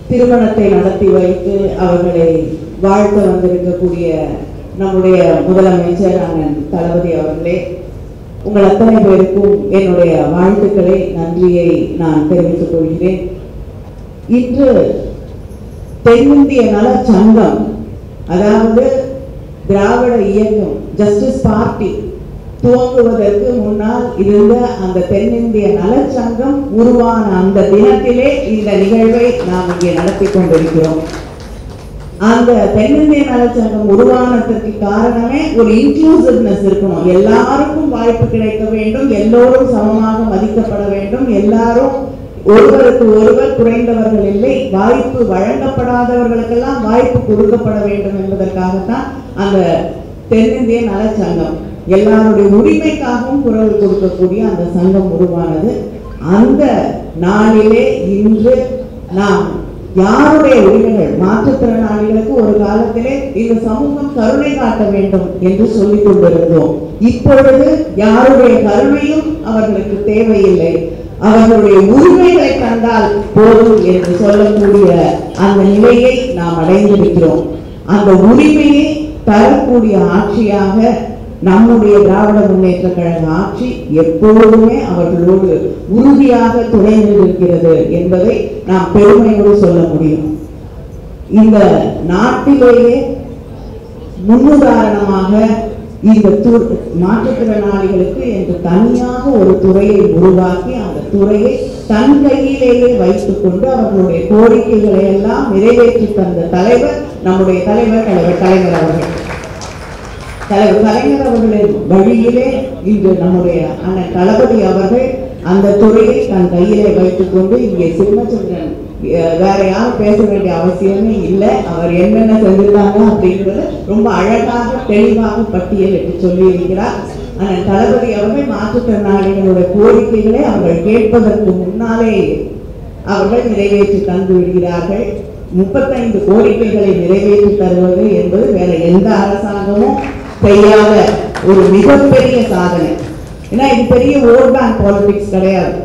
திருமணத்தை நடத்தி வைத்து அவர்களை வாழ்த்த வந்திருக்கக்கூடிய நம்முடைய முதலமைச்சர் அண்ணன் தளபதி அவர்களே உங்கள் அத்தனை பேருக்கும் என்னுடைய வாழ்த்துக்களை நன்றியை நான் தெரிவித்துக் கொள்கிறேன் இன்று தென்னிந்திய நல சங்கம் அதாவது திராவிட இயக்கம் ஜஸ்டிஸ் பார்ட்டி துவங்குவதற்கு முன்னால் இருந்த அந்த தென்னிந்திய நலச்சங்கம் உருவான அந்த தினத்திலே இந்த நிகழ்வை நாம் இங்கே நடத்தி கொண்டிருக்கிறோம் அந்த தென்னிந்திய நலச்சங்கம் உருவானதற்கு காரணமே ஒரு இன்க்ளூசிவ்னஸ் இருக்கணும் எல்லாருக்கும் வாய்ப்பு கிடைக்க வேண்டும் எல்லோரும் சமமாக மதிக்கப்பட வேண்டும் எல்லாரும் ஒருவருக்கு ஒருவர் குறைந்தவர்கள் இல்லை வாய்ப்பு வழங்கப்படாதவர்களுக்கெல்லாம் வாய்ப்பு கொடுக்கப்பட வேண்டும் என்பதற்காகத்தான் அந்த தென்னிந்திய நலச்சங்கம் எல்லாருடைய உரிமைக்காகவும் குரல் கொடுக்கக்கூடிய அந்த சங்கம் உருவானது அந்த நாளிலே இன்று நாம் யாருடைய உரிமைகள் மாற்றுத்திறனாளிகளுக்கு ஒரு காலத்திலே இந்த சமூகம் கருணை காட்ட வேண்டும் என்று சொல்லிக் கொண்டிருந்தோம் இப்பொழுது யாருடைய கருணையும் அவர்களுக்கு தேவையில்லை அவர்களுடைய உரிமைகளை தந்தால் போதும் என்று சொல்லக்கூடிய அந்த நிலையை நாம் அடைந்திருக்கிறோம் அந்த உரிமையை தரக்கூடிய ஆட்சியாக நம்முடைய திராவிட முன்னேற்ற கழக ஆட்சி எப்பொழுதுமே அவர்களோடு உறுதியாக துணை நிற்கிறது என்பதை நாம் பெருமையோடு சொல்ல முடியும் இந்த நாட்டிலேயே முன்னுதாரணமாக இந்த து- மாற்றுத்திறனாளிகளுக்கு என்று தனியாக ஒரு துறையை உருவாக்கி அந்த துறையை தன் கையிலேயே வைத்துக் கொண்டு அவர்களுடைய கோரிக்கைகளை எல்லாம் நிறைவேற்றி தந்த தலைவர் நம்முடைய தலைவர் தலைவர் கலைஞர் அவர்கள் தலைவர் கலைஞர் அவர்களின் வழியிலே இன்று நம்முடைய அண்ணன் தளபதி அவர்கள் அந்த துறையை தன் கையிலே வைத்துக் கொண்டு இங்கே சிம்மச்சந்திரன் அஹ், வேற யாரும் பேச வேண்டிய அவசியமே இல்லை அவர் என்னென்ன செஞ்சிருக்காங்க அப்படின்றத ரொம்ப அழகாக தெளிவாக பட்டியலிட்டு சொல்லி இருக்கிறார் அண்ணன் தளபதி அவர்கள் மாற்றுத்திறனாளிகளுடைய கோரிக்கைகளை அவர்கள் கேட்பதற்கு முன்னாலே அவர்கள் நிறைவேற்றி தந்து விடுகிறார்கள் முப்பத்தைந்து கோரிக்கைகளை நிறைவேற்றி தருவது என்பது வேற எந்த அரசாங்கமும் செய்யாத ஒரு மிகப்பெரிய சாதனை ஏன்னா இது பெரிய ஓட் பேங்க் பாலிடிக்ஸ் கிடையாது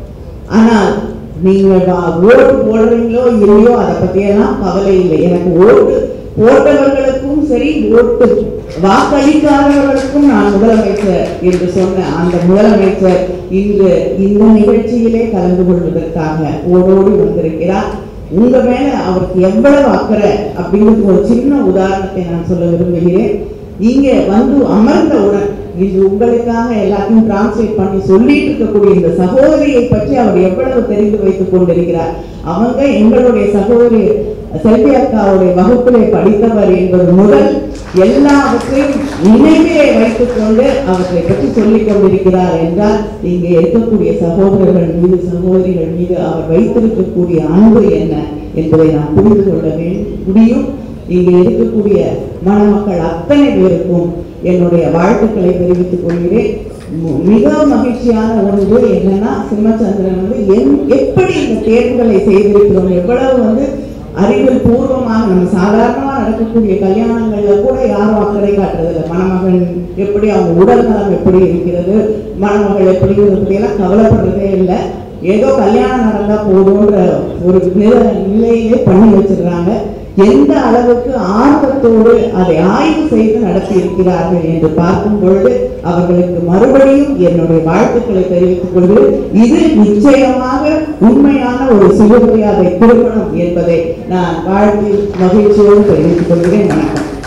ஆனால் நீங்க வா- ஓட்டு போடுறீங்களோ இல்லையோ அதை பத்தியெல்லாம் கவலை இல்லை எனக்கு ஓட்டு போட்டவர்களுக்கும் சரி ஓட்டு வாக்களிக்காதவர்களுக்கும் நான் முதலமைச்சர் என்று சொன்ன அந்த முதலமைச்சர் இன்று இந்த நிகழ்ச்சியிலே கலந்து கொள்வதற்காக ஓடோடி வந்திருக்கிறார் உங்க மேல அவருக்கு எவ்வளவு அக்கறை அப்படிங்கிறது ஒரு சின்ன உதாரணத்தை நான் சொல்ல விரும்புகிறேன் இங்கே வந்து அமர்ந்தவுடன் இன்று உங்களுக்காக எல்லாத்தையும் டிரான்ஸ்லேட் பண்ணி சொல்லிட்டு இருக்கக்கூடிய இந்த சகோதரியை பற்றி அவர் எவ்வளவு தெரிந்து வைத்துக் கொண்டிருக்கிறார் அவங்க எங்களுடைய சகோதரி செல்வி அக்காவுடைய வகுப்பிலே படித்தவர் என்பது முதல் எல்லாவற்றையும் நினைவிலே வைத்துக் கொண்டு அவற்றை பற்றி சொல்லிக் கொண்டிருக்கிறார் என்றால் இங்கே இருக்கக்கூடிய சகோதரர்கள் மீது சகோதரிகள் மீது அவர் வைத்திருக்கக்கூடிய அன்பு என்ன என்பதை நாம் புரிந்து கொள்ள வே- முடியும் இங்கே இருக்கக்கூடிய மணமக்கள் அத்தனை பேருக்கும் என்னுடைய வாழ்த்துக்களை தெரிவித்துக் கொள்கிறேன் மு- மிக மகிழ்ச்சியான ஒன்று என்னன்னா சிம்மச்சந்திரன் வந்து என்- எப்படி இந்த தேர்வுகளை செய்திருக்கிறோம் எவ்வளவு வந்து அறிவியல் பூர்வமாக நம்ம சாதாரணமா நடக்கக்கூடிய கல்யாணங்கள்ல கூட யாரும் அக்கறை காட்டுறதில்லை மணமகன் எப்படி அவங்க உடல் நலம் எப்படி இருக்கிறது மணமகள் எப்படி பற்றியெல்லாம் கவலைப்படுறதே இல்லை ஏதோ கல்யாணம் நடந்தா போதும்ன்ற ஒரு நில- நிலையிலே பண்ணி வச்சிடுறாங்க எந்த அளவுக்கு ஆர்வத்தோடு அதை ஆய்வு செய்து நடத்தி இருக்கிறார்கள் என்று பார்க்கும் பொழுது அவர்களுக்கு மறுபடியும் என்னுடைய வாழ்த்துக்களை தெரிவித்துக் கொண்டு இது நிச்சயமாக உண்மையான ஒரு சுயமரியாதை திருமணம் என்பதை நான் வாழ்த்தி மகிழ்ச்சியோடு தெரிவித்துக் கொள்கிறேன் வணக்கம்